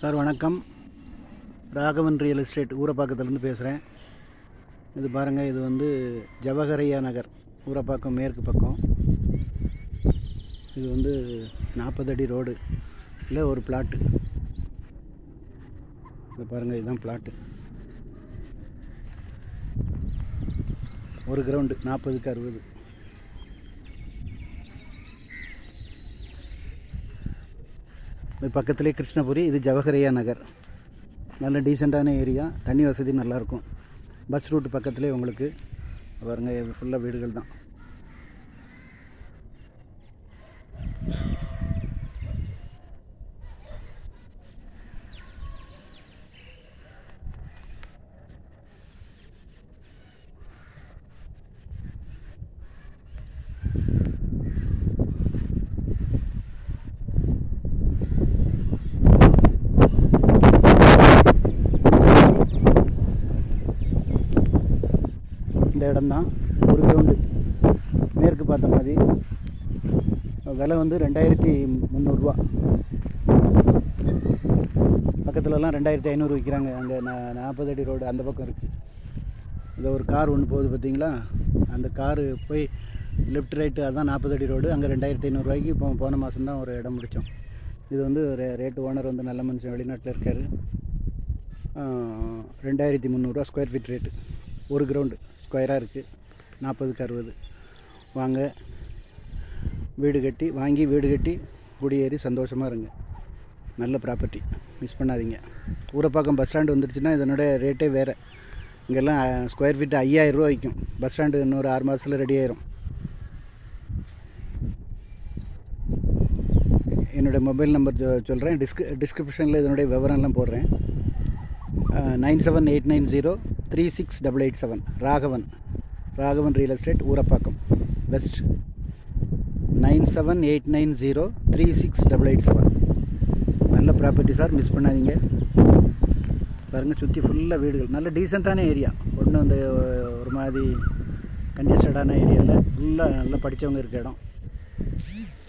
sir வணக்கம் Raghavan real estate ஊரப்பாக்கத்துலேருந்து பேசுகிறேன் இது பாருங்கள் இது வந்து ஜவஹரையா நகர் ஊரப்பாக்கம் மேற்கு பக்கம் இது வந்து நாற்பது அடி ரோடு இல்லை ஒரு பிளாட்டு இது பாருங்கள் இதுதான் பிளாட்டு ஒரு கிரவுண்டு நாற்பதுக்கு அறுபது இது பக்கத்துலேயே கிருஷ்ணபுரி இது ஜவஹரையா நகர் நல்ல டீசெண்டான ஏரியா தண்ணி வசதி நல்லாயிருக்கும் பஸ் ரூட் பக்கத்துலேயே உங்களுக்கு பாருங்க ஃபுல்லாக வீடுகள் தான் இந்த இடம்தான் ஒரு கிரவுண்டு மேற்கு பார்த்த மாதிரி விலை வந்து ரெண்டாயிரத்தி முந்நூறுரூவா பக்கத்துலலாம் ரெண்டாயிரத்தி ஐநூறு விற்கிறாங்க அங்கே நான் நாற்பது அடி ரோடு அந்த பக்கம் இருக்குது இங்கே ஒரு கார் ஒன்று போகுது பார்த்தீங்களா அந்த காரு போய் லெஃப்ட் ரைட்டு அதான் நாற்பது அடி ரோடு அங்கே ரெண்டாயிரத்தி ஐநூறுரூவாய்க்கு இப்போ போன மாதம் தான் ஒரு இடம் முடித்தோம் இது வந்து ரே ரேட்டு ஓனர் வந்து நல்ல மனுஷன் வெளிநாட்டில் இருக்கார் ரெண்டாயிரத்தி முந்நூறுரூவா ஸ்கொயர் ஃபீட் ரேட்டு ஒரு கிரவுண்டு ஸ்கொயராக இருக்குது நாற்பதுக்கு அறுபது வாங்க வீடு கட்டி வாங்கி வீடு கட்டி குடியேறி சந்தோஷமாக இருங்க நல்ல ப்ராப்பர்ட்டி மிஸ் பண்ணாதீங்க ஊரப்பாக்கம் பஸ் ஸ்டாண்டு வந்துருச்சுன்னா இதனுடைய ரேட்டே வேறு இங்கெல்லாம் ஸ்கொயர் ஃபீட் ஐயாயிரரூவா விற்கும் பஸ் ஸ்டாண்டு இன்னொரு ஆறு மாதத்தில் ரெடி ஆயிரும் என்னோடய மொபைல் நம்பர் சொல்கிறேன் டிஸ்க் டிஸ்கிரிப்ஷனில் இதனுடைய விவரம்லாம் போடுறேன் nine seven eight nine zero three six double eight seven Raghavan Raghavan real estate Urapakkam west nine seven eight nine zero three six double eight seven நல்ல ப்ராப்பர்ட்டி சார் மிஸ் பண்ணாதீங்க பாருங்கள் சுற்றி ஃபுல்லாக வீடுகள் நல்ல டீசெண்டான ஏரியா ஒன்றும் அந்த ஒரு மாதிரி கன்ஜஸ்டடான ஏரியாவில் ஃபுல்லாக நல்லா படித்தவங்க இருக்க இடம்